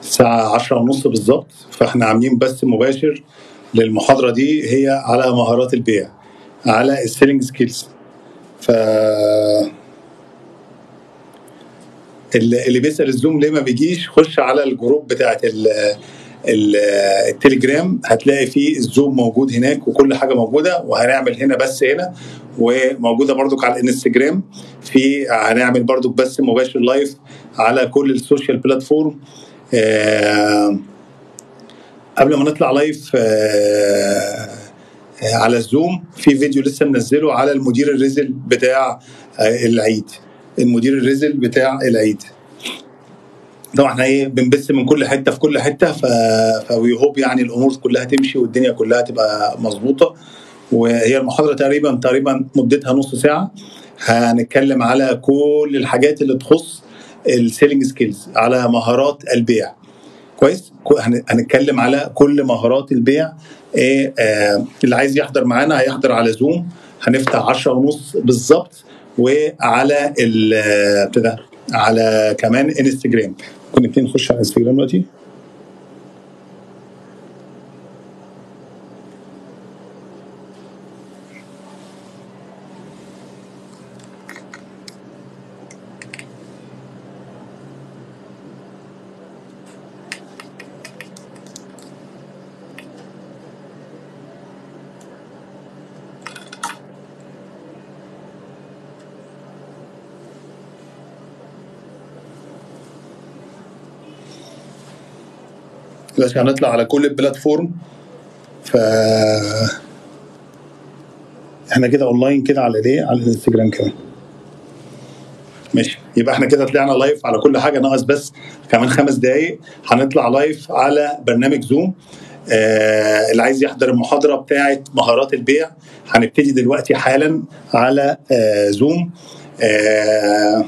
الساعة عشرة ونص بالظبط فاحنا عاملين بث مباشر للمحاضرة دي هي على مهارات البيع على السيلينج سكيلز ف اللي اللي بيسأل الزوم ليه ما بيجيش خش على الجروب بتاعت ال ال- التليجرام هتلاقي فيه الزوم موجود هناك وكل حاجه موجوده وهنعمل هنا بس هنا وموجوده برضك على الانستجرام في هنعمل برضك بس مباشر لايف على كل السوشيال بلاتفورم آه قبل ما نطلع لايف آه آه، على الزوم في فيديو لسه منزله على المدير الرزل بتاع آه، العيد المدير الرزل بتاع العيد طبعا احنا ايه بنبث من كل حته في كل حته ف فوي هوب يعني الامور كلها تمشي والدنيا كلها تبقى مظبوطه وهي المحاضره تقريبا تقريبا مدتها نص ساعه هنتكلم على كل الحاجات اللي تخص السيلينج سكيلز على مهارات البيع كويس كو- هن- هنتكلم على كل مهارات البيع إيه آه اللي عايز يحضر معانا هيحضر على زوم هنفتح 10 ونص بالظبط وعلى ال آه، بتاع ده، على كمان انستجرام ممكن نبتدي نخش على انستجرام دلوقتي دلوقتي هنطلع على كل البلاتفورم ف احنا كده اونلاين كده على الايه على الانستجرام كمان ماشي يبقى احنا كده طلعنا لايف على كل حاجه ناقص بس كمان خمس دقايق هنطلع لايف على برنامج زوم آه اللي عايز يحضر المحاضره بتاعه مهارات البيع هنبتدي دلوقتي حالا على آه زوم آه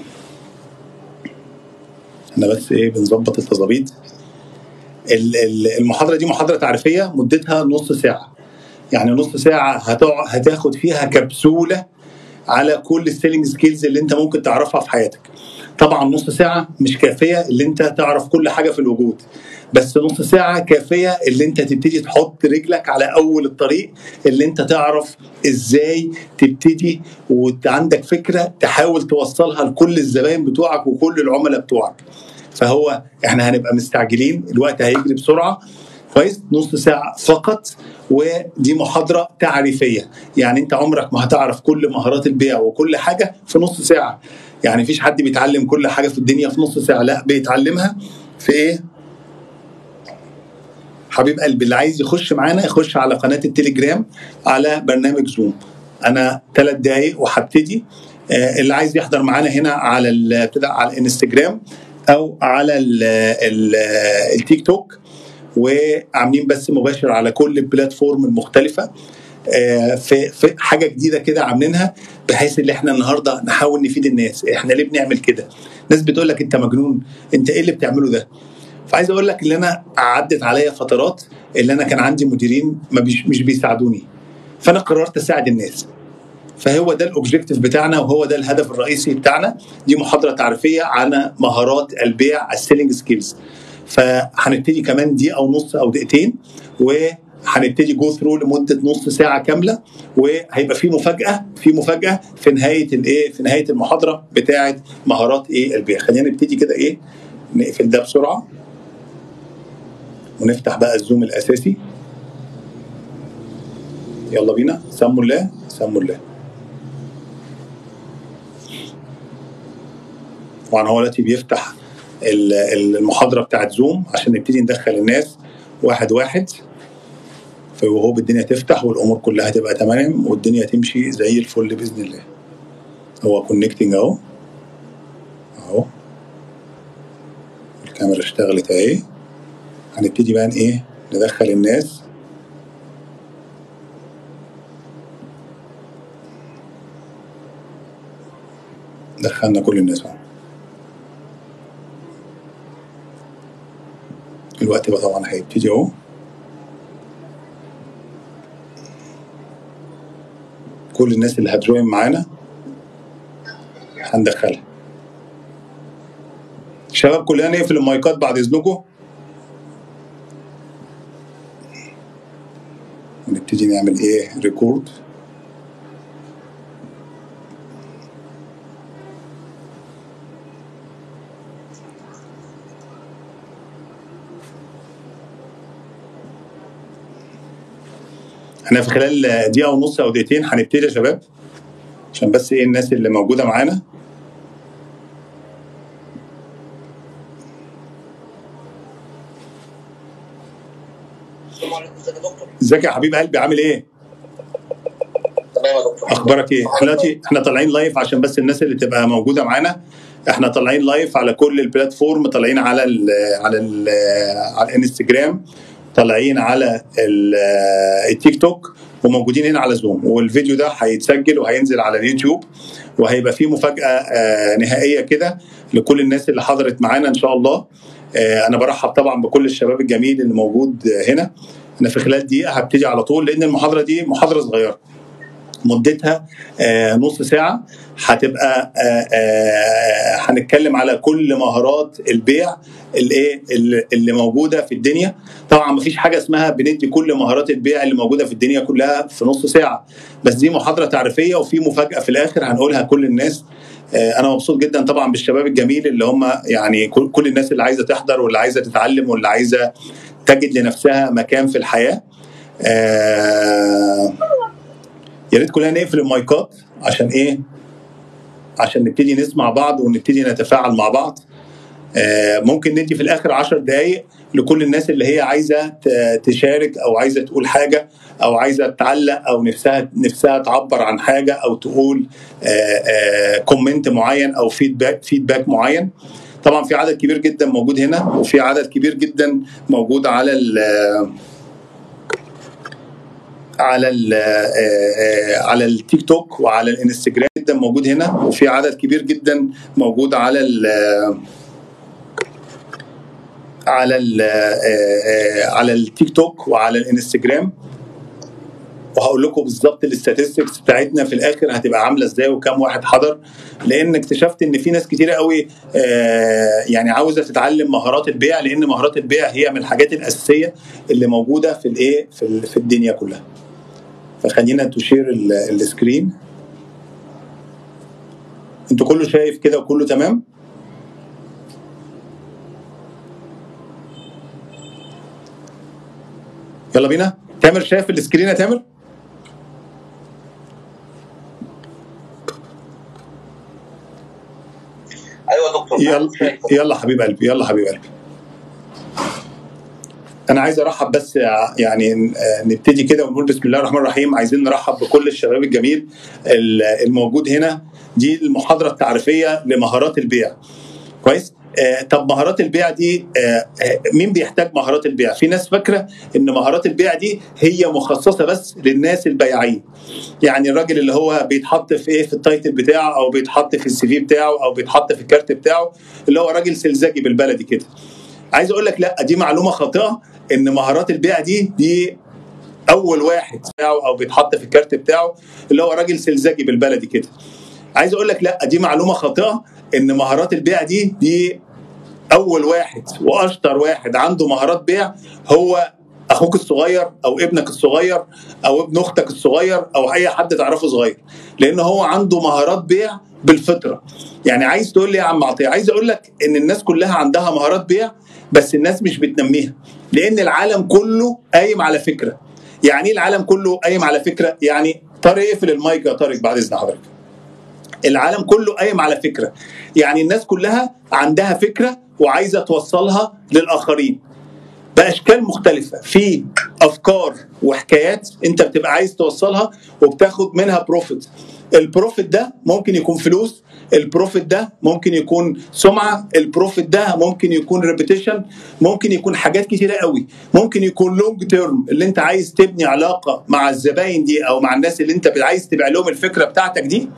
احنا بس ايه بنظبط التظابيط ال- ال- المحاضره دي محاضره تعريفيه مدتها نص ساعه يعني نص ساعه هتقع هتاخد فيها كبسوله على كل السيلينج سكيلز اللي انت ممكن تعرفها في حياتك طبعا نص ساعه مش كافيه اللي انت تعرف كل حاجه في الوجود بس نص ساعه كافيه اللي انت تبتدي تحط رجلك على اول الطريق اللي انت تعرف ازاي تبتدي وعندك فكره تحاول توصلها لكل الزباين بتوعك وكل العملاء بتوعك فهو احنا هنبقى مستعجلين الوقت هيجري بسرعه كويس نص ساعة فقط ودي محاضرة تعريفية يعني انت عمرك ما هتعرف كل مهارات البيع وكل حاجة في نص ساعة يعني مفيش حد بيتعلم كل حاجة في الدنيا في نص ساعة لا بيتعلمها في ايه حبيب قلبي اللي عايز يخش معانا يخش على قناة التليجرام على برنامج زوم انا ثلاث دقايق وهبتدي آه، اللي عايز يحضر معانا هنا على ال- ابتدى على الانستجرام او على ال ال التيك توك وعاملين بث مباشر على كل البلاتفورم المختلفه آه، في في حاجه جديده كده عاملينها بحيث ان احنا النهارده نحاول نفيد الناس احنا ليه بنعمل كده ناس بتقول لك انت مجنون انت ايه اللي بتعمله ده فعايز اقول لك ان انا عدت عليا فترات اللي انا كان عندي مديرين ما بيش مش بيساعدوني فانا قررت اساعد الناس فهو ده الاوبجيكتيف بتاعنا وهو ده الهدف الرئيسي بتاعنا دي محاضره تعريفيه عن مهارات البيع السيلينج سكيلز فهنبتدي كمان دقيقه او نص او دقيقتين وهنبتدي جو ثرو لمده نص ساعه كامله وهيبقى في مفاجاه في مفاجاه في نهايه الايه في نهايه المحاضره بتاعه مهارات ايه البيع خلينا نبتدي كده ايه نقفل ده بسرعه ونفتح بقى الزوم الاساسي يلا بينا سموا الله سموا الله طبعا هو دلوقتي بيفتح ال- المحاضره بتاعت زوم عشان نبتدي ندخل الناس واحد واحد فهو الدنيا تفتح والامور كلها تبقى تمام والدنيا تمشي زي الفل باذن الله هو كونكتنج اهو اهو الكاميرا اشتغلت اهي هنبتدي بقى ايه ندخل الناس دخلنا كل الناس اهو الوقت بقى طبعا هيبتدي اهو كل الناس اللي هتجوين معانا هندخلها شباب كلنا نقفل المايكات بعد اذنكم ونبتدي نعمل ايه ريكورد احنا في خلال دقيقه ونص او دقيقتين هنبتدي يا شباب عشان بس ايه الناس اللي موجوده معانا السلام عليكم ازيك يا دكتور ازيك يا حبيب قلبي عامل ايه تمام يا دكتور اخبارك ايه احنا دلوقتي احنا طالعين لايف عشان بس الناس اللي تبقى موجوده معانا احنا طالعين لايف على كل البلاتفورم طالعين على ال على ال على الانستجرام طالعين على ال- التيك توك وموجودين هنا على زوم والفيديو ده هيتسجل وهينزل على اليوتيوب وهيبقى فيه مفاجاه آه، نهائيه كده لكل الناس اللي حضرت معانا ان شاء الله آه، انا برحب طبعا بكل الشباب الجميل اللي موجود هنا انا في خلال دقيقه هبتدي على طول لان المحاضره دي محاضره صغيره مدتها آه، نص ساعة هتبقى آه، آه، هنتكلم على كل مهارات البيع الايه اللي اللي موجودة في الدنيا طبعا مفيش حاجة اسمها بندي كل مهارات البيع اللي موجودة في الدنيا كلها في نص ساعة بس دي محاضرة تعريفية وفي مفاجأة في الآخر هنقولها كل الناس آه، انا مبسوط جدا طبعا بالشباب الجميل اللي هم يعني كل كل الناس اللي عايزه تحضر واللي عايزه تتعلم واللي عايزه تجد لنفسها مكان في الحياه آه يا ريت كلنا نقفل المايكات عشان ايه؟ عشان نبتدي نسمع بعض ونبتدي نتفاعل مع بعض. آه، ممكن ندي في الاخر 10 دقائق لكل الناس اللي هي عايزه ت- تشارك او عايزه تقول حاجه او عايزه تعلق او نفسها نفسها تعبر عن حاجه او تقول كومنت معين او فيدباك فيدباك معين. طبعا في عدد كبير جدا موجود هنا وفي عدد كبير جدا موجود على ال- على ال على التيك توك وعلى الانستجرام جدا موجود هنا وفي عدد كبير جدا موجود على ال على ال على التيك توك وعلى الانستجرام وهقول لكم بالظبط الاستاتستكس بتاعتنا في الاخر هتبقى عامله ازاي وكم واحد حضر لان اكتشفت ان في ناس كتيره قوي آه، يعني عاوزه تتعلم مهارات البيع لان مهارات البيع هي من الحاجات الاساسيه اللي موجوده في الايه في ال- في الدنيا كلها فخلينا تشير ال- السكرين انتوا كله شايف كده وكله تمام يلا بينا تامر شايف السكرين يا تامر ايوه يا دكتور يلا يلا حبيب قلبي يلا حبيب قلبي انا عايز ارحب بس يعني آه، نبتدي كده ونقول بسم الله الرحمن الرحيم عايزين نرحب بكل الشباب الجميل ال- الموجود هنا دي المحاضره التعريفيه لمهارات البيع كويس آه طب مهارات البيع دي آه آه، مين بيحتاج مهارات البيع في ناس فاكره ان مهارات البيع دي هي مخصصه بس للناس البياعين يعني الراجل اللي هو بيتحط في ايه في التايتل بتاعه او بيتحط في السي في بتاعه او بيتحط في الكارت بتاعه اللي هو راجل سلزجي بالبلدي كده عايز اقول لك لا دي معلومه خاطئه ان مهارات البيع دي دي اول واحد بتاعه او بيتحط في الكارت بتاعه اللي هو راجل سلزجي بالبلدي كده عايز اقول لك لا دي معلومه خاطئه ان مهارات البيع دي دي اول واحد واشطر واحد عنده مهارات بيع هو اخوك الصغير او ابنك الصغير او ابن اختك الصغير او اي حد تعرفه صغير لان هو عنده مهارات بيع بالفطره يعني عايز تقول لي يا عم عطيه عايز اقول لك ان الناس كلها عندها مهارات بيع بس الناس مش بتنميها لان العالم كله قايم على فكره يعني ايه العالم كله قايم على فكره يعني طارق اقفل المايك يا طارق بعد اذن حضرتك العالم كله قايم على فكره يعني الناس كلها عندها فكره وعايزه توصلها للاخرين باشكال مختلفه في افكار وحكايات انت بتبقى عايز توصلها وبتاخد منها بروفيت البروفيت ده ممكن يكون فلوس البروفيت ده ممكن يكون سمعه البروفيت ده ممكن يكون ريبيتيشن ممكن يكون حاجات كتيره قوي ممكن يكون لونج تيرم اللي انت عايز تبني علاقه مع الزباين دي او مع الناس اللي انت عايز تبيع لهم الفكره بتاعتك دي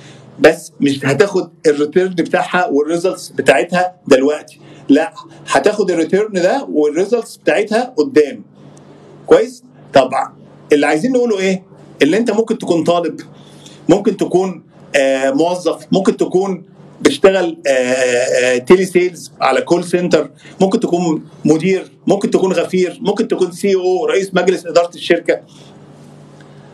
بس مش هتاخد الريتيرن بتاعها والريزلتس بتاعتها دلوقتي لا هتاخد الريتيرن ده والريزلتس بتاعتها قدام كويس طبعا اللي عايزين نقوله ايه اللي انت ممكن تكون طالب ممكن تكون آه موظف ممكن تكون بتشتغل آه آه تيلي سيلز على كول سنتر ممكن تكون مدير ممكن تكون غفير ممكن تكون سي او رئيس مجلس اداره الشركه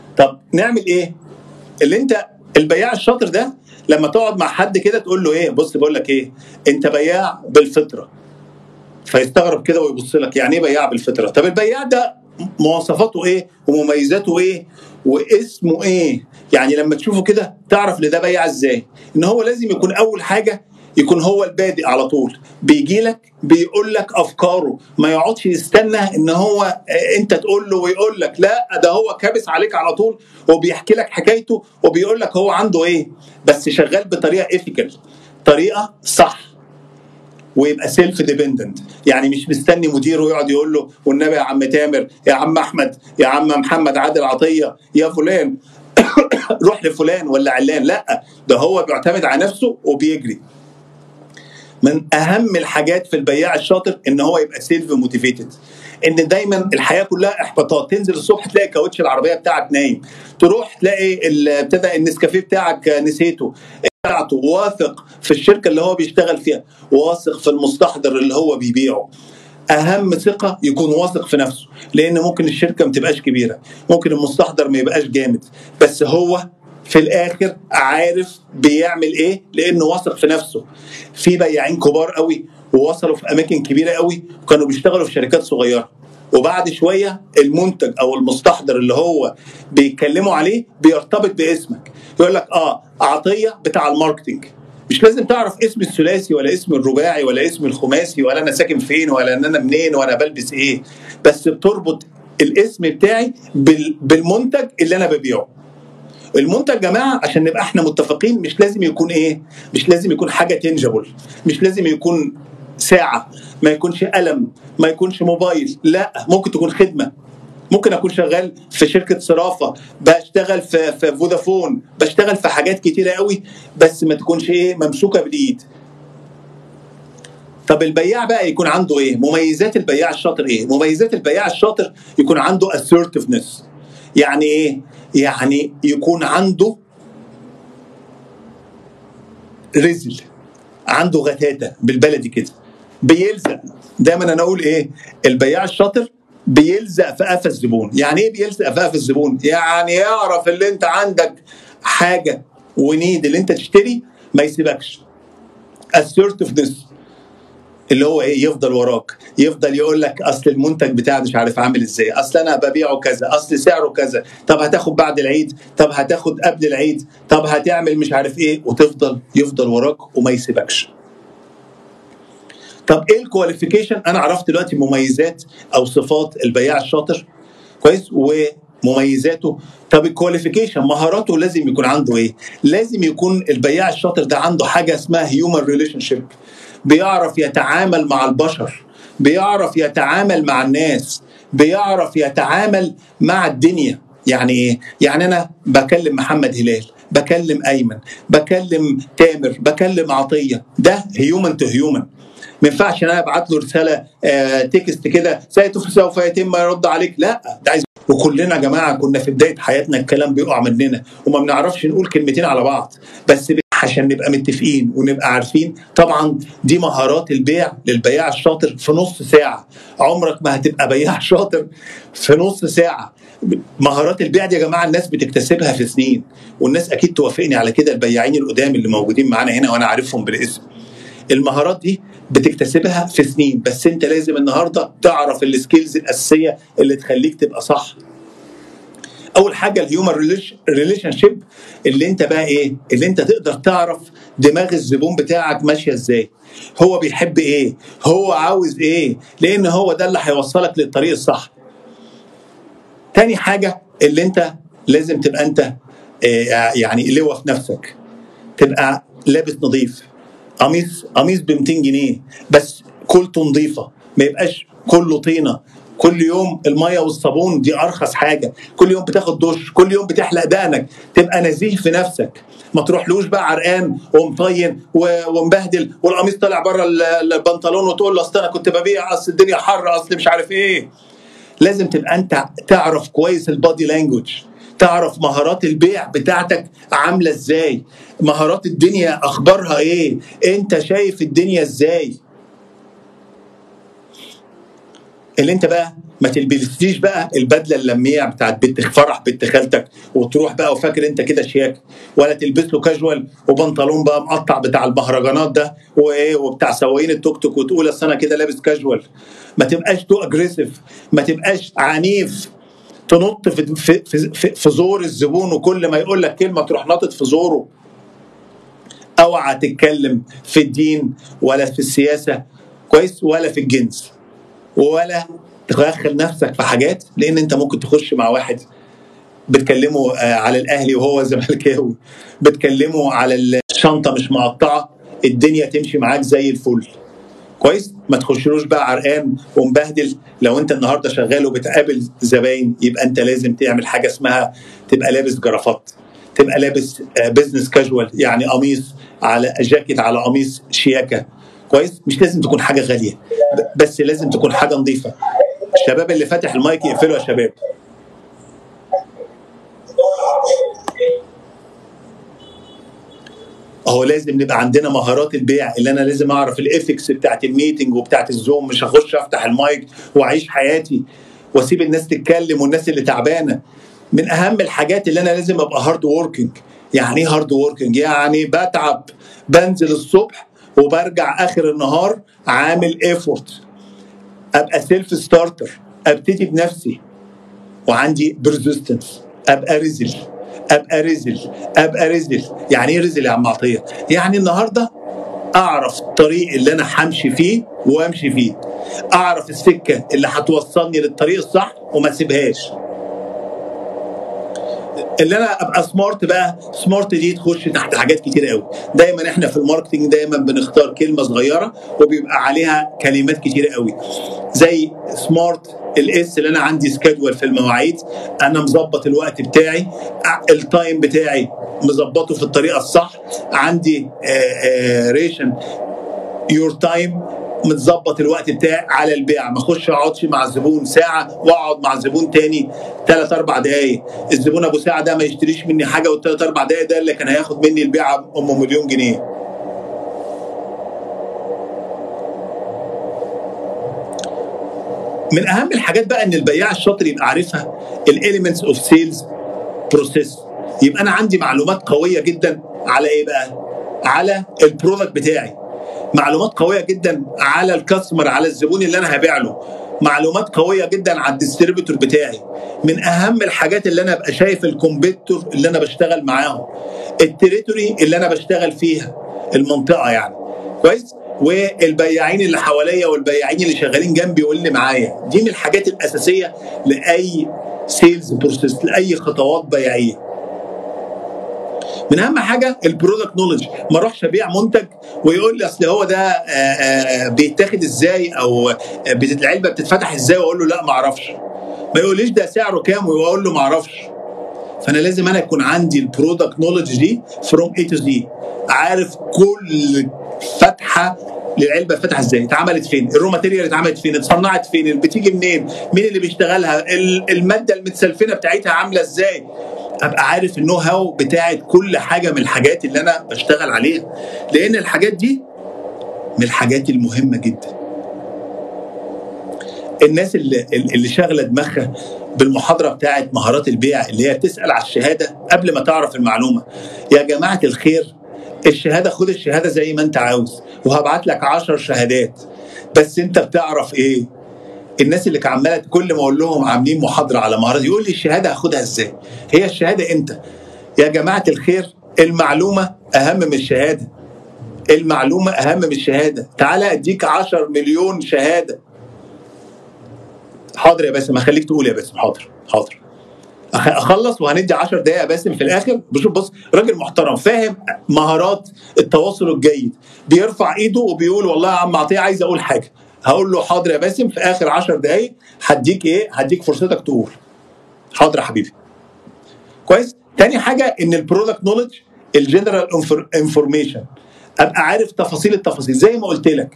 طب نعمل ايه اللي انت البياع الشاطر ده لما تقعد مع حد كده تقول له ايه بص بقول لك ايه انت بياع بالفطره فيستغرب كده ويبص لك يعني ايه بياع بالفطره طب البياع ده مواصفاته ايه ومميزاته ايه واسمه ايه يعني لما تشوفه كده تعرف ان ده بياع ازاي ان هو لازم يكون اول حاجه يكون هو البادئ على طول بيجي لك بيقول لك افكاره ما يقعدش يستنى ان هو انت تقول له ويقول لك لا ده هو كابس عليك على طول وبيحكي لك حكايته وبيقول لك هو عنده ايه بس شغال بطريقه ايثيكال طريقه صح ويبقى سيلف ديبندنت يعني مش مستني مديره يقعد يقول له والنبي يا عم تامر يا عم احمد يا عم محمد عادل عطيه يا فلان روح لفلان ولا علان لا ده هو بيعتمد على نفسه وبيجري من اهم الحاجات في البياع الشاطر ان هو يبقى سيلف موتيفيتد ان دايما الحياه كلها احباطات تنزل الصبح تلاقي كاوتش العربيه بتاعك نايم تروح تلاقي ابتدى النسكافيه بتاعك نسيته بتاعته واثق في الشركه اللي هو بيشتغل فيها واثق في المستحضر اللي هو بيبيعه اهم ثقه يكون واثق في نفسه لان ممكن الشركه ما تبقاش كبيره ممكن المستحضر ما يبقاش جامد بس هو في الاخر عارف بيعمل ايه لانه واثق في نفسه في بياعين كبار قوي ووصلوا في اماكن كبيره قوي وكانوا بيشتغلوا في شركات صغيره وبعد شويه المنتج او المستحضر اللي هو بيتكلموا عليه بيرتبط باسمك يقول لك اه عطيه بتاع الماركتنج مش لازم تعرف اسم الثلاثي ولا اسم الرباعي ولا اسم الخماسي ولا انا ساكن فين ولا ان انا منين وانا بلبس ايه بس بتربط الاسم بتاعي بالمنتج اللي انا ببيعه المنتج يا جماعه عشان نبقى احنا متفقين مش لازم يكون ايه مش لازم يكون حاجه تنجبل مش لازم يكون ساعه ما يكونش قلم ما يكونش موبايل لا ممكن تكون خدمه ممكن اكون شغال في شركه صرافه بشتغل في في فودافون بشتغل في حاجات كتيره قوي بس ما تكونش ايه ممسوكه بالايد طب البياع بقى يكون عنده ايه مميزات البياع الشاطر ايه مميزات البياع الشاطر يكون عنده assertiveness يعني ايه يعني يكون عنده رزل عنده غتاتة بالبلدي كده بيلزق دايما انا اقول ايه البياع الشاطر بيلزق في قفا الزبون يعني ايه بيلزق في قفا الزبون يعني يعرف اللي انت عندك حاجه ونيد اللي انت تشتري ما يسيبكش assertiveness اللي هو ايه يفضل وراك يفضل يقول لك اصل المنتج بتاعي مش عارف عامل ازاي اصل انا ببيعه كذا اصل سعره كذا طب هتاخد بعد العيد طب هتاخد قبل العيد طب هتعمل مش عارف ايه وتفضل يفضل وراك وما يسيبكش طب ايه الكواليفيكيشن انا عرفت دلوقتي مميزات او صفات البياع الشاطر كويس ومميزاته طب الكواليفيكيشن مهاراته لازم يكون عنده ايه لازم يكون البياع الشاطر ده عنده حاجه اسمها هيومن ريليشن شيب بيعرف يتعامل مع البشر بيعرف يتعامل مع الناس بيعرف يتعامل مع الدنيا يعني ايه يعني انا بكلم محمد هلال بكلم ايمن بكلم تامر بكلم عطيه ده هيومن تو هيومن ما ينفعش انا ابعت له رساله آه تكست كده سوف يتم يرد عليك لا ده عايز وكلنا يا جماعه كنا في بدايه حياتنا الكلام بيقع مننا وما بنعرفش نقول كلمتين على بعض بس عشان نبقى متفقين ونبقى عارفين طبعا دي مهارات البيع للبياع الشاطر في نص ساعه عمرك ما هتبقى بياع شاطر في نص ساعه مهارات البيع دي يا جماعه الناس بتكتسبها في سنين والناس اكيد توافقني على كده البياعين القدام اللي موجودين معانا هنا وانا عارفهم بالاسم المهارات دي بتكتسبها في سنين بس انت لازم النهارده تعرف السكيلز الاساسيه اللي تخليك تبقى صح اول حاجه الهيومن ريليشن شيب اللي انت بقى ايه اللي انت تقدر تعرف دماغ الزبون بتاعك ماشيه ازاي هو بيحب ايه هو عاوز ايه لان هو ده اللي هيوصلك للطريق الصح تاني حاجه اللي انت لازم تبقى انت يعني لواء في نفسك تبقى لابس نظيف قميص قميص ب 200 جنيه بس كلته نظيفه ما يبقاش كله طينه كل يوم الميه والصابون دي ارخص حاجه كل يوم بتاخد دش كل يوم بتحلق دقنك تبقى نزيه في نفسك ما تروحلوش بقى عرقان ومطين ومبهدل والقميص طالع بره البنطلون وتقول له اصل انا كنت ببيع اصل الدنيا حر اصل مش عارف ايه لازم تبقى انت تعرف كويس البادي لانجوج تعرف مهارات البيع بتاعتك عامله ازاي مهارات الدنيا اخبارها ايه انت شايف الدنيا ازاي اللي انت بقى ما تلبسليش بقى البدله اللميع بتاعت بنت فرح بنت خالتك وتروح بقى وفاكر انت كده شياك ولا تلبس له كاجوال وبنطلون بقى مقطع بتاع المهرجانات ده وايه وبتاع سواقين التوك توك وتقول اصل انا كده لابس كاجوال ما تبقاش تو اجريسيف ما تبقاش عنيف تنط في في في, في, في زور الزبون وكل ما يقول لك كلمه تروح ناطط في زوره اوعى تتكلم في الدين ولا في السياسه كويس ولا في الجنس ولا تدخل نفسك في حاجات لان انت ممكن تخش مع واحد بتكلمه آه، على الاهلي وهو زملكاوي بتكلمه على الشنطه مش مقطعه الدنيا تمشي معاك زي الفل كويس ما تخشلوش بقى عرقان ومبهدل لو انت النهارده شغال وبتقابل زباين يبقى انت لازم تعمل حاجه اسمها تبقى لابس جرافات تبقى لابس بزنس كاجوال يعني قميص على جاكيت على قميص شياكه كويس مش لازم تكون حاجه غاليه ب- بس لازم تكون حاجه نظيفه الشباب اللي فاتح المايك يقفلوا يا شباب اهو لازم نبقى عندنا مهارات البيع اللي انا لازم اعرف الايثكس بتاعت الميتنج وبتاعت الزوم مش هخش افتح المايك واعيش حياتي واسيب الناس تتكلم والناس اللي تعبانه من اهم الحاجات اللي انا لازم ابقى هارد ووركينج يعني ايه هارد ووركينج يعني بتعب بنزل الصبح وبرجع اخر النهار عامل ايفورت ابقى سيلف ستارتر ابتدي بنفسي وعندي بيرزيستنس ابقى رزل ابقى رزل ابقى رزل يعني ايه رزل يا عم عطيه يعني النهارده اعرف الطريق اللي انا همشي فيه وامشي فيه اعرف السكه اللي هتوصلني للطريق الصح وما اسيبهاش اللي انا ابقى سمارت بقى سمارت دي تخش تحت حاجات كتير قوي دايما احنا في الماركتنج دايما بنختار كلمه صغيره وبيبقى عليها كلمات كتير قوي زي سمارت الاس اللي انا عندي سكادول في المواعيد انا مظبط الوقت بتاعي أ- التايم بتاعي مظبطه في الطريقه الصح عندي ريشن يور تايم متظبط الوقت بتاعي على البيع ما اخش اقعدش مع الزبون ساعه واقعد مع زبون تاني ثلاث اربع دقايق الزبون ابو ساعه ده ما يشتريش مني حاجه والثلاث اربع دقايق ده اللي كان هياخد مني البيعه ام مليون جنيه من اهم الحاجات بقى ان البياع الشاطر يبقى عارفها الاليمنتس اوف سيلز بروسيس يبقى انا عندي معلومات قويه جدا على ايه بقى على البرودكت بتاعي معلومات قويه جدا على الكاستمر على الزبون اللي انا هبيع له معلومات قويه جدا على الديستريبيتور بتاعي من اهم الحاجات اللي انا ابقى شايف الكومبيتور اللي انا بشتغل معاهم التريتوري اللي انا بشتغل فيها المنطقه يعني كويس والبياعين اللي حواليا والبياعين اللي شغالين جنبي واللي معايا دي من الحاجات الاساسيه لاي سيلز بروسيس لاي خطوات بيعيه من اهم حاجه البرودكت نولج ما اروحش ابيع منتج ويقول لي اصل هو ده آه، آه، بيتاخد ازاي او آه، بت- العلبه بتتفتح ازاي واقول له لا ما اعرفش ما يقوليش ده سعره كام واقول له ما اعرفش فانا لازم انا يكون عندي البرودكت نولج دي فروم اي تو زي عارف كل فتحه للعلبه فتحه ازاي اتعملت فين الرو ماتيريال اتعملت فين اتصنعت فين بتيجي منين مين اللي بيشتغلها ال- الماده المتسلفنه بتاعتها عامله ازاي ابقى عارف النو هاو بتاعت كل حاجه من الحاجات اللي انا بشتغل عليها لان الحاجات دي من الحاجات المهمه جدا الناس اللي اللي شاغله دماغها بالمحاضره بتاعت مهارات البيع اللي هي بتسال على الشهاده قبل ما تعرف المعلومه يا جماعه الخير الشهاده خد الشهاده زي ما انت عاوز وهبعت لك 10 شهادات بس انت بتعرف ايه الناس اللي كان عماله كل ما اقول لهم عاملين محاضره على مهارات يقول لي الشهاده هاخدها ازاي هي الشهاده امتى يا جماعه الخير المعلومه اهم من الشهاده المعلومه اهم من الشهاده تعالى اديك 10 مليون شهاده حاضر يا باسم هخليك تقول يا باسم حاضر حاضر أخ- اخلص وهندي 10 دقايق يا باسم في الاخر بشوف بص راجل محترم فاهم مهارات التواصل الجيد بيرفع ايده وبيقول والله يا عم عطيه عايز اقول حاجه هقول له حاضر يا باسم في اخر 10 دقايق هديك ايه هديك فرصتك تقول حاضر يا حبيبي كويس تاني حاجه ان البرودكت نولج الجنرال انفورميشن ابقى عارف تفاصيل التفاصيل زي ما قلت لك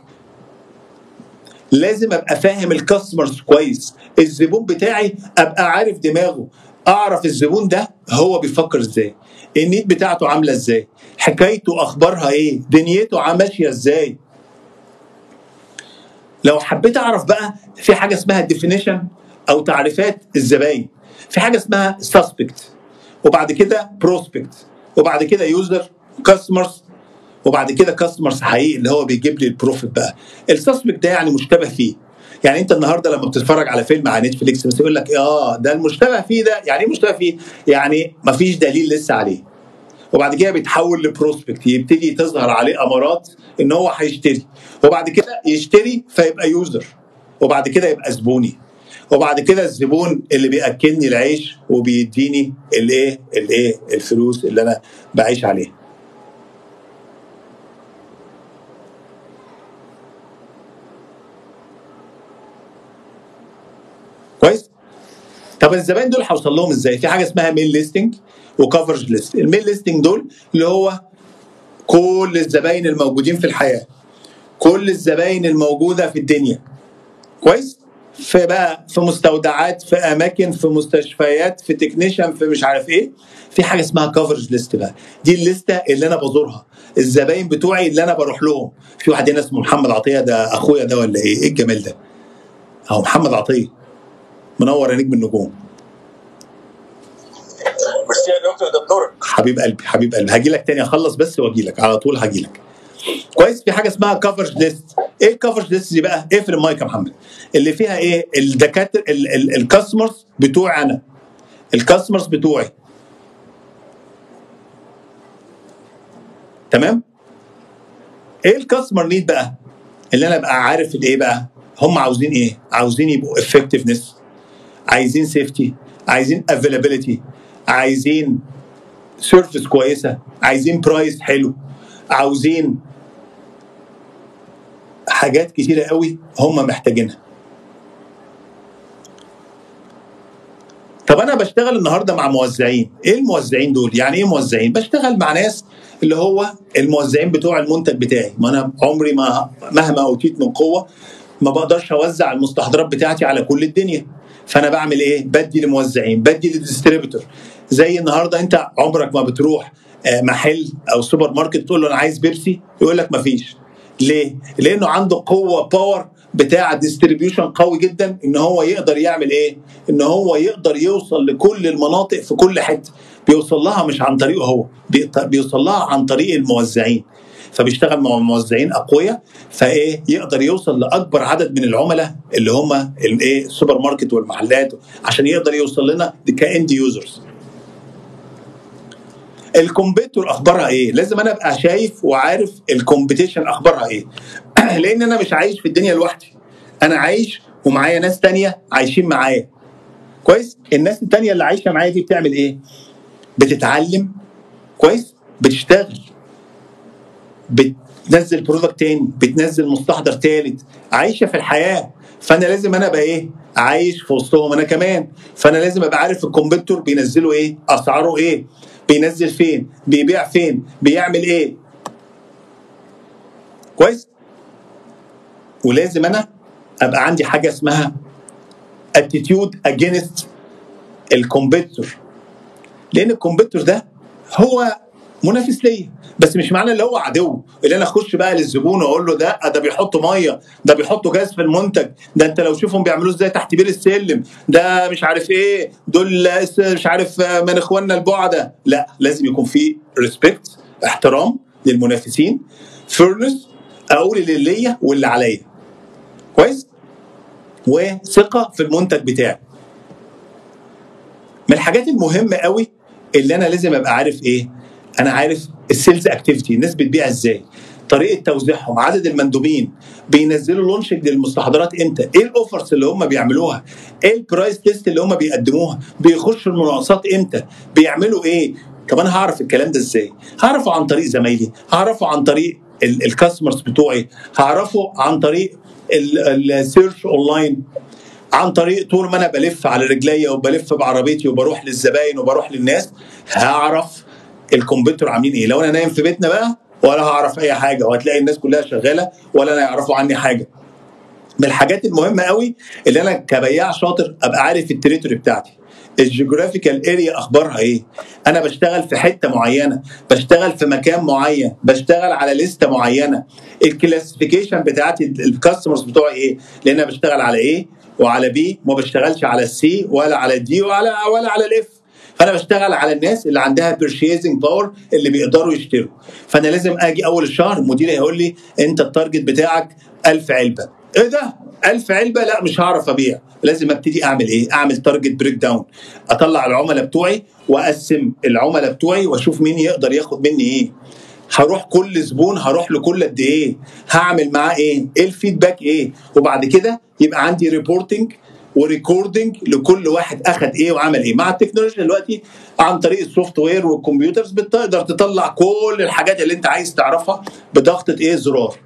لازم ابقى فاهم الكاستمرز كويس الزبون بتاعي ابقى عارف دماغه اعرف الزبون ده هو بيفكر ازاي النيت بتاعته عامله ازاي حكايته اخبارها ايه دنيته ماشيه ازاي لو حبيت اعرف بقى في حاجه اسمها definition او تعريفات الزباين في حاجه اسمها سسبكت وبعد كده بروسبكت وبعد كده يوزر كاستمرز وبعد كده كاستمرز حقيقي اللي هو بيجيب لي البروفيت بقى السسبكت ده يعني مشتبه فيه يعني انت النهارده لما بتتفرج على فيلم على نتفليكس بس يقول لك اه ده المشتبه فيه ده يعني ايه مشتبه فيه؟ يعني مفيش دليل لسه عليه وبعد كده بيتحول لبروسبكت يبتدي تظهر عليه امارات ان هو هيشتري وبعد كده يشتري فيبقى يوزر وبعد كده يبقى زبوني وبعد كده الزبون اللي بياكلني العيش وبيديني الايه الايه الفلوس اللي انا بعيش عليها كويس طب الزبائن دول هوصل لهم ازاي في حاجه اسمها ميل ليستنج وكفرج ليست الميل ليستنج دول اللي هو كل الزباين الموجودين في الحياه كل الزباين الموجوده في الدنيا كويس في بقى في مستودعات في اماكن في مستشفيات في تكنيشن في مش عارف ايه في حاجه اسمها كفرج ليست بقى دي الليسته اللي انا بزورها الزباين بتوعي اللي انا بروح لهم في واحد هنا اسمه محمد عطيه ده اخويا ده ولا ايه ايه الجمال ده اهو محمد عطيه منور يا نجم النجوم ميرسي يا دكتور ده بنورك حبيب قلبي حبيب قلبي هاجي لك تاني اخلص بس واجي لك على طول هاجي لك كويس في حاجه اسمها كفرج ليست ايه الكفرج ليست دي بقى اقفل المايك يا محمد اللي فيها ايه الدكاتره الكاستمرز بتوعي انا الكاستمرز بتوعي تمام ايه الكاستمر نيد بقى اللي انا ابقى عارف الايه بقى هم عاوزين ايه عاوزين يبقوا افكتفنس عايزين سيفتي عايزين افيلابيلتي عايزين سيرفيس كويسه عايزين برايس حلو عاوزين حاجات كتيره قوي هم محتاجينها طب انا بشتغل النهارده مع موزعين ايه الموزعين دول يعني ايه موزعين بشتغل مع ناس اللي هو الموزعين بتوع المنتج بتاعي ما انا عمري ما مهما اوتيت من قوه ما بقدرش اوزع المستحضرات بتاعتي على كل الدنيا فانا بعمل ايه بدي لموزعين بدي للديستريبيتور زي النهارده انت عمرك ما بتروح محل او سوبر ماركت تقول له انا عايز بيبسي يقول لك ما فيش ليه لانه عنده قوه باور بتاع ديستريبيوشن قوي جدا ان هو يقدر يعمل ايه ان هو يقدر يوصل لكل المناطق في كل حته بيوصل لها مش عن طريقه هو بيوصل لها عن طريق الموزعين فبيشتغل مع موزعين اقوياء فايه يقدر يوصل لاكبر عدد من العملاء اللي هم الايه السوبر ماركت والمحلات عشان يقدر يوصل لنا كاند يوزرز الكومبيتور اخبارها ايه لازم انا ابقى شايف وعارف الكومبيتيشن اخبارها ايه لان انا مش عايش في الدنيا لوحدي انا عايش ومعايا ناس تانية عايشين معايا كويس الناس التانية اللي عايشه معايا دي بتعمل ايه بتتعلم كويس بتشتغل بتنزل برودكت تاني بتنزل مستحضر تالت عايشه في الحياه فانا لازم انا ابقى ايه عايش في وسطهم انا كمان فانا لازم ابقى عارف الكومبيتور بينزلوا ايه اسعاره ايه بينزل فين بيبيع فين بيعمل ايه كويس ولازم انا ابقى عندي حاجه اسمها اتيتيود اجينست الكومبيتور لان الكومبيتور ده هو منافس ليا بس مش معنى اللي هو عدو اللي انا اخش بقى للزبون واقول له ده ده بيحطوا ميه ده بيحطوا جاز في المنتج ده انت لو شوفهم بيعملوه ازاي تحت بير السلم ده مش عارف ايه دول مش عارف من اخواننا البعده لا لازم يكون في ريسبكت احترام للمنافسين فيرنس اقول اللي ليا واللي عليا كويس وثقه في المنتج بتاعي من الحاجات المهمه قوي اللي انا لازم ابقى عارف ايه انا عارف السيلز اكتيفيتي الناس بتبيع ازاي طريقه توزيعهم عدد المندوبين بينزلوا لونشنج للمستحضرات امتى ايه الاوفرز اللي هم بيعملوها ايه البرايس ليست اللي هم بيقدموها بيخشوا المناقصات امتى بيعملوا ايه طب انا هعرف الكلام ده ازاي هعرفه عن طريق زمايلي هعرفه عن طريق الكاستمرز بتوعي هعرفه عن طريق السيرش اونلاين عن طريق طول ما انا بلف على رجليا وبلف بعربيتي وبروح للزباين وبروح للناس هعرف الكمبيوتر عاملين ايه لو انا نايم في بيتنا بقى ولا هعرف اي حاجه وهتلاقي الناس كلها شغاله ولا انا يعرفوا عني حاجه من الحاجات المهمه قوي اللي انا كبياع شاطر ابقى عارف التريتوري بتاعتي الجيوغرافيكال اريا اخبارها ايه انا بشتغل في حته معينه بشتغل في مكان معين بشتغل على لسته معينه الكلاسيفيكيشن بتاعتي الكاستمرز بتوعي ايه لان انا بشتغل على ايه وعلى بي ما بشتغلش على السي ولا على الدي ولا ولا على الاف فانا بشتغل على الناس اللي عندها بيرشيزنج باور اللي بيقدروا يشتروا فانا لازم اجي اول الشهر مديري هيقول لي انت التارجت بتاعك 1000 علبه ايه ده 1000 علبه لا مش هعرف ابيع لازم ابتدي اعمل ايه اعمل تارجت بريك داون اطلع العملاء بتوعي واقسم العملاء بتوعي واشوف مين يقدر ياخد مني ايه هروح كل زبون هروح له كل قد ايه هعمل معاه ايه ايه الفيدباك ايه وبعد كده يبقى عندي ريبورتنج وريكوردنج لكل واحد اخد ايه وعمل ايه مع التكنولوجيا دلوقتي عن طريق السوفت وير والكمبيوترز بتقدر تطلع كل الحاجات اللي انت عايز تعرفها بضغطه ايه زرار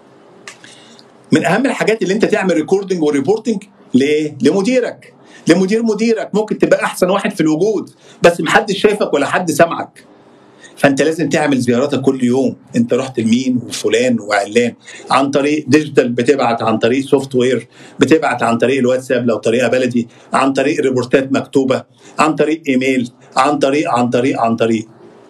من اهم الحاجات اللي انت تعمل ريكوردنج وريبورتنج لايه لمديرك لمدير مديرك ممكن تبقى احسن واحد في الوجود بس محدش شايفك ولا حد سمعك فانت لازم تعمل زياراتك كل يوم انت رحت لمين وفلان وعلان عن طريق ديجيتال بتبعت عن طريق سوفت وير بتبعت عن طريق الواتساب لو طريقه بلدي عن طريق ريبورتات مكتوبه عن طريق ايميل عن طريق عن طريق عن طريق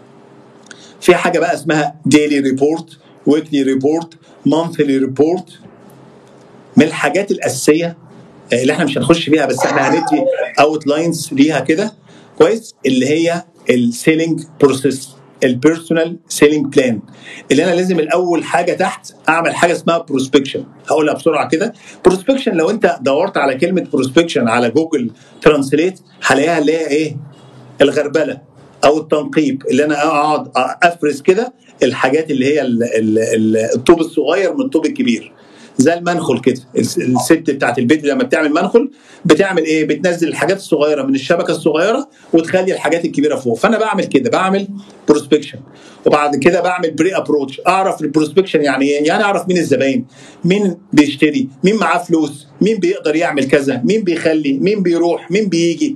في حاجه بقى اسمها ديلي ريبورت ويكلي ريبورت مانثلي ريبورت من الحاجات الاساسيه اللي احنا مش هنخش فيها بس احنا هندي اوت لاينز ليها كده كويس اللي هي السيلينج بروسيس البيرسونال سيلينج بلان اللي انا لازم الاول حاجه تحت اعمل حاجه اسمها بروسبكشن هقولها بسرعه كده بروسبكشن لو انت دورت على كلمه بروسبكشن على جوجل ترانسليت هلاقيها اللي هي ايه الغربله او التنقيب اللي انا اقعد افرز كده الحاجات اللي هي ال ال ال الطوب الصغير من الطوب الكبير زي المنخل كده الست بتاعت البيت لما بتعمل منخل بتعمل ايه بتنزل الحاجات الصغيره من الشبكه الصغيره وتخلي الحاجات الكبيره فوق فانا بعمل كده بعمل بروسبكشن وبعد كده بعمل بري ابروتش اعرف البروسبكشن يعني ايه يعني اعرف مين الزباين مين بيشتري مين معاه فلوس مين بيقدر يعمل كذا مين بيخلي مين بيروح مين بيجي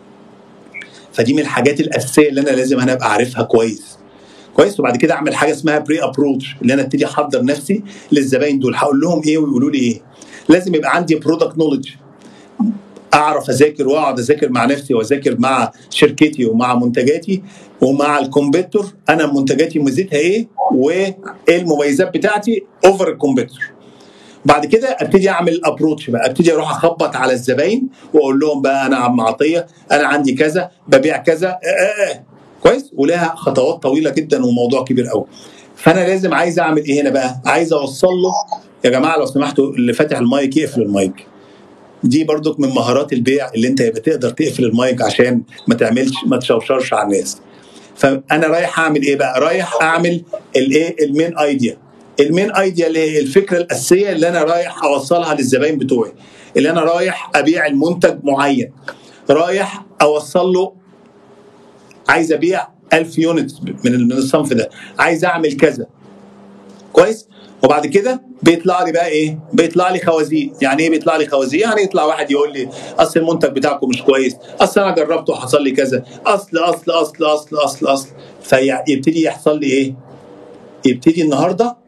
فدي من الحاجات الاساسيه اللي انا لازم انا ابقى عارفها كويس كويس وبعد كده اعمل حاجه اسمها بري ابروتش اللي انا ابتدي احضر نفسي للزباين دول هقول لهم ايه ويقولوا لي ايه لازم يبقى عندي برودكت نولج اعرف اذاكر واقعد اذاكر مع نفسي واذاكر مع شركتي ومع منتجاتي ومع الكومبيتور انا منتجاتي ميزتها ايه وايه المميزات بتاعتي اوفر الكومبيتور بعد كده ابتدي اعمل ابروتش بقى ابتدي اروح اخبط على الزباين واقول لهم بقى انا عم عطيه انا عندي كذا ببيع كذا آه آه آه. كويس ولها خطوات طويله جدا وموضوع كبير قوي فانا لازم عايز اعمل ايه هنا بقى عايز اوصل له يا جماعه لو سمحتوا اللي فاتح المايك يقفل المايك دي برضك من مهارات البيع اللي انت يبقى تقدر تقفل المايك عشان ما تعملش ما تشوشرش على الناس فانا رايح اعمل ايه بقى رايح اعمل الايه المين ايديا المين ايديا اللي هي الفكره الاساسيه اللي انا رايح اوصلها للزباين بتوعي اللي انا رايح ابيع المنتج معين رايح اوصل له عايز ابيع 1000 يونت من من الصنف ده عايز اعمل كذا كويس وبعد كده بيطلع لي بقى ايه بيطلع لي خوازيق يعني ايه بيطلع لي خوازيق يعني يطلع واحد يقول لي اصل المنتج بتاعكم مش كويس اصل انا جربته وحصل لي كذا اصل اصل اصل اصل اصل اصل فيبتدي يحصل لي ايه يبتدي النهارده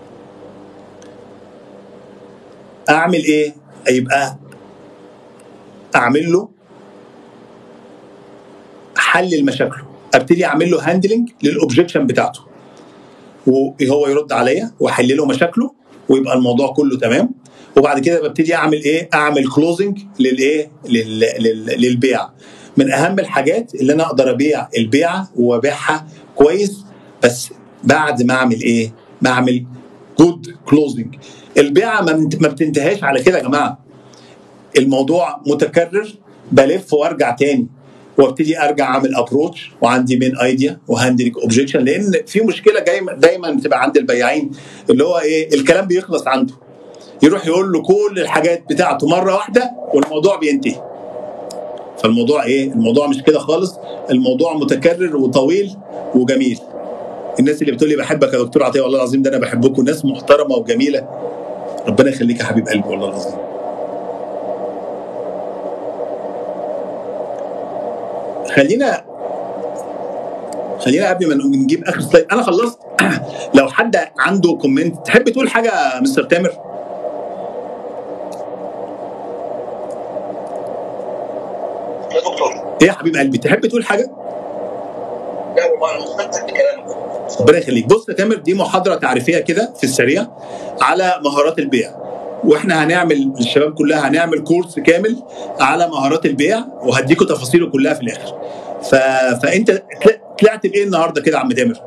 اعمل ايه يبقى اعمل له حل لمشاكله ابتدي اعمل له هاندلنج للاوبجكشن بتاعته وهو يرد عليا واحل له مشاكله ويبقى الموضوع كله تمام وبعد كده ببتدي اعمل ايه اعمل كلوزنج للايه لل... لل... للبيع من اهم الحاجات اللي انا اقدر ابيع البيعه وابيعها كويس بس بعد ما اعمل ايه بعمل جود كلوزنج البيعه ما بتنتهاش على كده يا جماعه الموضوع متكرر بلف وارجع تاني وابتدي ارجع اعمل ابروتش وعندي مين ايديا وهاندلنج اوبجكشن لان في مشكله جاي دايما بتبقى عند البياعين اللي هو ايه الكلام بيخلص عنده يروح يقول له كل الحاجات بتاعته مره واحده والموضوع بينتهي فالموضوع ايه الموضوع مش كده خالص الموضوع متكرر وطويل وجميل الناس اللي بتقول لي بحبك يا دكتور عطيه والله العظيم ده انا بحبكم ناس محترمه وجميله ربنا يخليك يا حبيب قلبي والله العظيم خلينا خلينا قبل ما نجيب اخر سلايد انا خلصت لو حد عنده كومنت تحب تقول حاجه يا مستر تامر يا دكتور ايه يا حبيب قلبي تحب تقول حاجه لا والله انا مستمتع بكلامك ربنا يخليك بص يا تامر دي محاضره تعريفيه كده في السريع على مهارات البيع واحنا هنعمل الشباب كلها هنعمل كورس كامل على مهارات البيع وهديكوا تفاصيله كلها في الاخر ف... فانت طلع- طلعت بايه النهارده كده يا عم تامر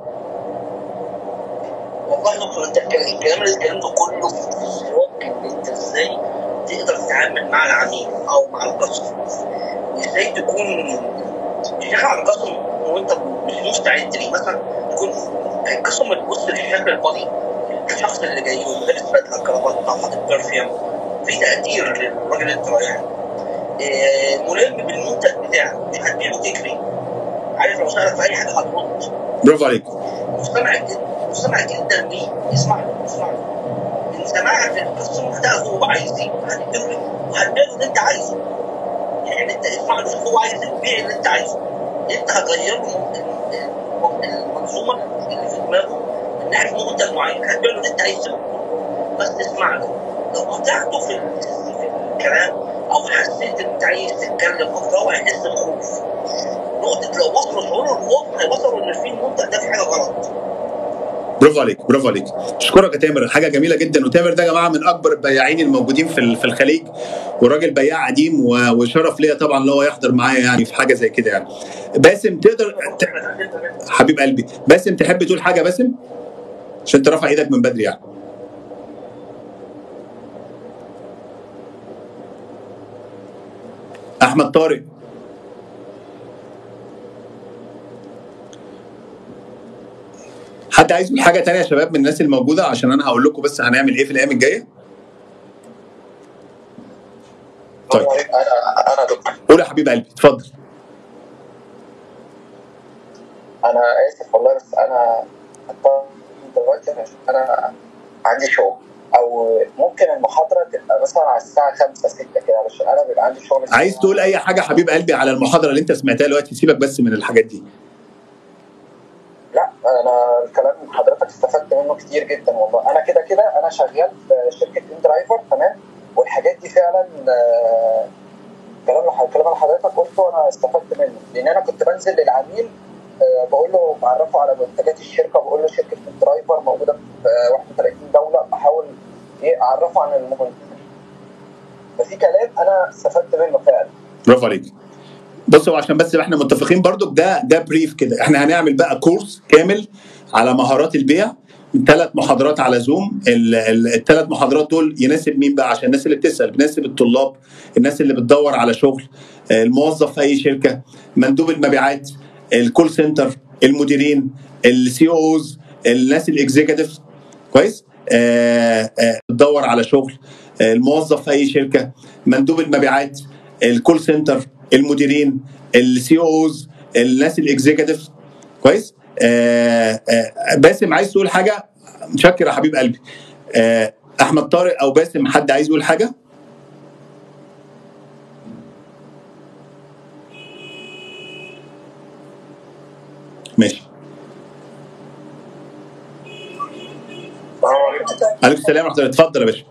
والله يا دكتور انت الكلام الكلام اللي اتكلمته كله في سياق ان انت ازاي تقدر تتعامل مع العميل او مع القسم ازاي تكون مش داخل على القسم وانت مش مستعد ليه مثلا تكون القسم بتبص للشكل البادي الشخص اللي جاي له لابس بدله كرافات حاطط برفيوم في تقدير للراجل اللي انت رايح له. آه، ملم بالمنتج بتاعك مش هتبيعه تجري عارف لو سالك في اي حاجه هترد برافو عليك مستمع جدا مستمع جدا ليه اسمع له اسمع له من سماعك للقسم هتاخده هو عايز ايه هتديله وهتبيعه اللي انت عايزه يعني انت اسمع له شوف هو عايز ايه بيع اللي انت عايزه انت هتغير له ال- ال- المنظومه اللي في دماغه من ناحيه منتج معين هتبيع له اللي انت عايزه بس اسمع له لو قطعته في ال- في الكلام او حسيت ان انت عايز تتكلم اكتر هو هيحس بخوف نقطة لو وصلوا شعور الخوف هيوصلوا ان في المنتج ده في حاجة غلط برافو عليك برافو عليك اشكرك يا تامر حاجه جميله جدا وتامر ده يا جماعه من اكبر البياعين الموجودين في ال- في الخليج وراجل بياع قديم و- وشرف ليا طبعا ان هو يحضر معايا يعني في حاجه زي كده يعني باسم تقدر ت- احنا اتعلمنا منه. حبيب قلبي باسم تحب تقول حاجه باسم عشان انت رافع ايدك من بدري يعني احمد طارق حد عايز يقول حاجه تانية يا شباب من الناس الموجوده عشان انا هقول لكم بس هنعمل ايه في الايام الجايه طيب انا انا دكتور قول يا حبيب قلبي اتفضل انا اسف والله بس انا هضطر دلوقتي عشان انا عندي شغل او ممكن المحاضره تبقى مثلا على الساعه 5 6 كده علشان انا بيبقى عندي شغل الساعة- عايز تقول اي حاجه حبيب قلبي على المحاضره اللي انت سمعتها دلوقتي سيبك بس من الحاجات دي لا انا الكلام من حضرتك استفدت منه كتير جدا والله انا كده كده انا شغال في شركه ان درايفر تمام والحاجات دي فعلا آه، كلام الكلام اللي حضرتك قلته انا استفدت منه لان انا كنت بنزل للعميل آه، بقول له بعرفه على منتجات الشركه بقول له شركه ان درايفر موجوده في آه، 31 دوله بحاول ايه اعرفه عن المنتج ففي كلام انا استفدت منه فعلا برافو عليك بص هو عشان بس احنا متفقين برضو ده ده بريف كده احنا هنعمل بقى كورس كامل على مهارات البيع ثلاث محاضرات على زوم الثلاث محاضرات دول يناسب مين بقى عشان الناس اللي بتسال بيناسب الطلاب الناس اللي بتدور على شغل آه، الموظف في اي شركه مندوب المبيعات الكول سنتر المديرين السي اوز الناس الاكزيكتيف كويس آه، آه، بتدور على شغل آه، الموظف في اي شركه مندوب المبيعات الكول سنتر المديرين السي اوز الناس الاكزيكتيف كويس آه آه باسم عايز تقول حاجه متشكر يا حبيب قلبي آه احمد طارق او باسم حد عايز يقول حاجه ماشي السلام عليكم عليكم السلام ورحمه الله اتفضل يا باشا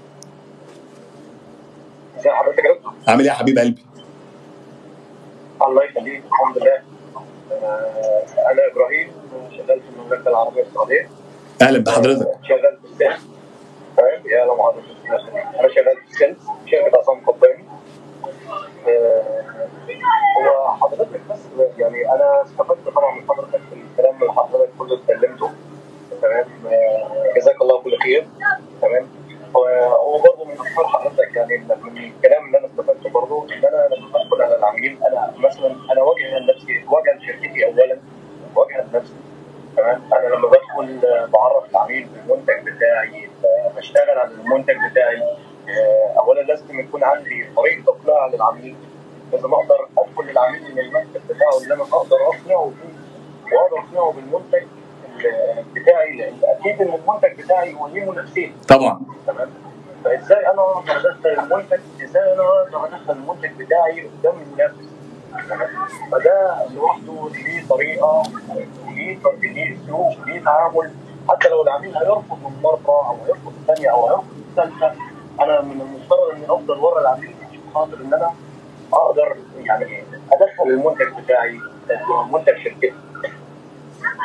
ازي حضرتك يا دكتور عامل ايه يا حبيب قلبي الله يخليك الحمد لله آه، انا ابراهيم شغال في المملكه العربيه السعوديه اهلا بحضرتك شغال في السيلز فاهم يا اهلا وحضرتك انا شغال في السيلز شركه عصام قدامي آه، هو حضرتك بس يعني انا استفدت طبعا من حضرتك في الكلام اللي حضرتك كله اتكلمته تمام آه، جزاك الله كل خير تمام هو- هو برضه من افكار حضرتك يعني من الكلام اللي انا استفدته برضه ان انا لما بدخل على العميل انا مثلا انا واجه لنفسي واجه لشركتي اولا واجه لنفسي تمام انا لما بدخل آه، بعرف العميل بالمنتج بتاعي آه، بشتغل على المنتج بتاعي آه، اولا لازم يكون عندي طريقه اقناع للعميل لازم اقدر ادخل للعميل من المكتب بتاعه اللي انا اقدر اقنعه بيه واقدر اقنعه بالمنتج ال- بتاعي لان اكيد ان المنتج بتاعي هو ليه منافسين طبعا تمام فازاي انا اقدر ادخل المنتج ازاي انا اقدر ادخل المنتج بتاعي قدام المنافس تمام فده لوحده ليه طريقه ليه ليه اسلوب ليه تعامل حتى لو العميل هيرفض من مره او هيرفض الثانيه او هيرفض الثالثه انا من المفترض اني افضل ورا العميل عشان خاطر ان انا اقدر يعني ادخل المنتج بتاعي منتج شركتي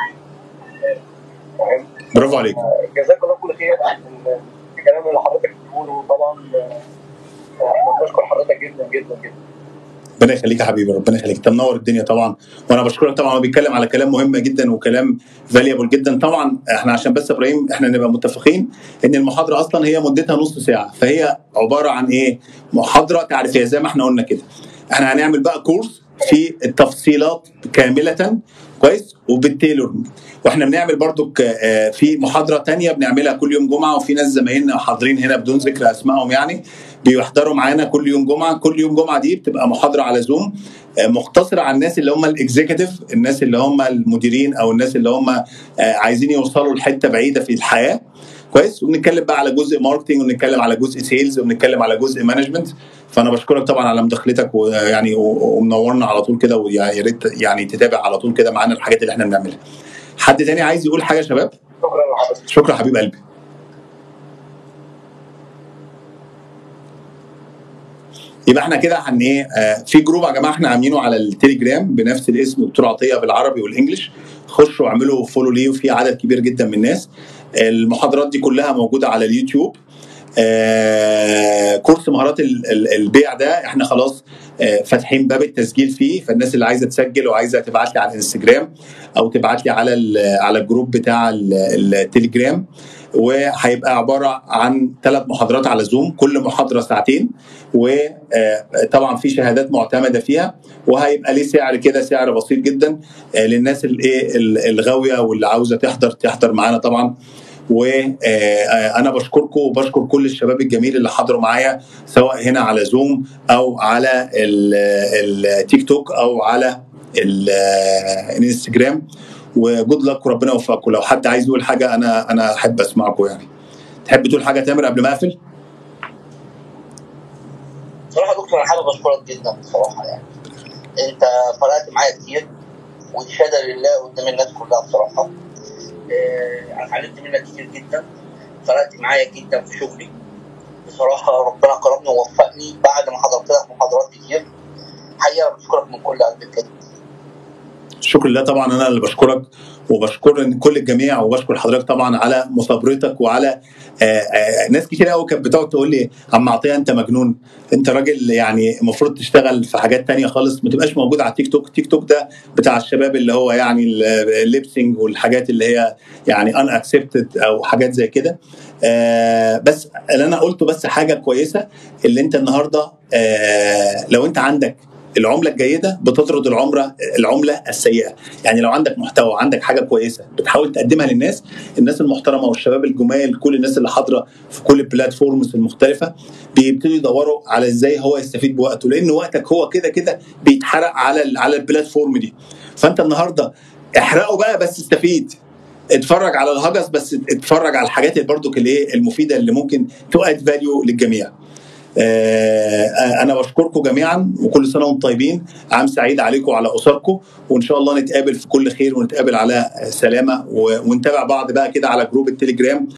تمام برافو عليك جزاك الله كل خير على الكلام اللي حضرتك بتقوله طبعا آه، احنا بنشكر حضرتك جدا جدا جدا ربنا يخليك يا حبيبي ربنا يخليك انت منور الدنيا طبعا وانا بشكرك طبعا هو بيتكلم على كلام مهم جدا وكلام فاليبل جدا طبعا احنا عشان بس يا ابراهيم احنا نبقى متفقين ان المحاضره اصلا هي مدتها نص ساعه فهي عباره عن ايه؟ محاضره تعريفيه زي ما احنا قلنا كده احنا هنعمل بقى كورس في التفصيلات كامله كويس وبالتيلور واحنا بنعمل برضو ك- آه، في محاضره تانية بنعملها كل يوم جمعه وفي ناس زمايلنا حاضرين هنا بدون ذكر اسمائهم يعني بيحضروا معانا كل يوم جمعه كل يوم جمعه دي بتبقى محاضره على زوم آه، مختصره على الناس اللي هم الاكزيكتيف الناس اللي هم المديرين او الناس اللي هم آه، عايزين يوصلوا لحته بعيده في الحياه كويس وبنتكلم بقى على جزء ماركتنج وبنتكلم على جزء سيلز وبنتكلم على جزء مانجمنت فانا بشكرك طبعا على مداخلتك ويعني و- ومنورنا على طول كده ويا ريت يعني تتابع على طول كده معانا الحاجات اللي احنا بنعملها حد تاني عايز يقول حاجه يا شباب شكرا لحضرتك شكرا حبيب قلبي يبقى احنا كده هن ايه آه في جروب يا جماعه احنا عاملينه على التليجرام بنفس الاسم دكتور عطيه بالعربي والانجلش خشوا اعملوا فولو ليه وفي عدد كبير جدا من الناس المحاضرات دي كلها موجوده على اليوتيوب آه كورس مهارات ال- ال- البيع ده احنا خلاص آه فاتحين باب التسجيل فيه فالناس اللي عايزه تسجل وعايزه تبعت لي على الانستجرام او تبعت لي على ال- على الجروب بتاع ال- التليجرام وهيبقى عباره عن ثلاث محاضرات على زوم كل محاضره ساعتين وطبعا في شهادات معتمده فيها وهيبقى ليه سعر كده سعر بسيط جدا آه، للناس الايه الغاويه واللي عاوزه تحضر تحضر معانا طبعا وانا بشكركم وبشكر كل الشباب الجميل اللي حضروا معايا سواء هنا على زوم او على ال- التيك توك او على ال- الانستجرام وجود لك وربنا يوفقكم لو حد عايز يقول حاجه انا انا احب اسمعكم يعني تحب تقول حاجه تامر قبل ما اقفل بصراحه يا دكتور انا حابب اشكرك جدا بصراحه يعني انت فرقت معايا كتير والشهاده لله قدام الناس كلها بصراحه آه، انا اتعلمت منك كتير جدا فرقت معايا جدا في شغلي بصراحه ربنا كرمني ووفقني بعد ما حضرت لك محاضرات كتير حقيقه بشكرك من كل قلبي بجد شكرا لله طبعا انا اللي بشكرك وبشكر كل الجميع وبشكر حضرتك طبعا على مثابرتك وعلى آه، آه، ناس كتير قوي كانت بتقعد تقول لي عم عطيه انت مجنون انت راجل يعني المفروض تشتغل في حاجات تانية خالص ما تبقاش موجود على التيك توك التيك توك ده بتاع الشباب اللي هو يعني الليبسينج والحاجات اللي هي يعني ان اكسبتد او حاجات زي كده آه، بس اللي انا قلته بس حاجه كويسه اللي انت النهارده آه، لو انت عندك العمله الجيده بتطرد العمره العمله السيئه يعني لو عندك محتوى عندك حاجه كويسه بتحاول تقدمها للناس الناس المحترمه والشباب الجمال كل الناس اللي حاضره في كل البلاتفورمز المختلفه بيبتدوا يدوروا على ازاي هو يستفيد بوقته لان وقتك هو كده كده بيتحرق على ال على البلاتفورم دي فانت النهارده احرقه بقى بس استفيد اتفرج على الهجس بس اتفرج على الحاجات اللي برضو اللي ايه المفيده اللي ممكن تؤد فاليو للجميع آه، انا بشكركم جميعا وكل سنه وانتم طيبين عام سعيد عليكم وعلى اسركم وان شاء الله نتقابل في كل خير ونتقابل على سلامه و- ونتابع بعض بقى كده على جروب التليجرام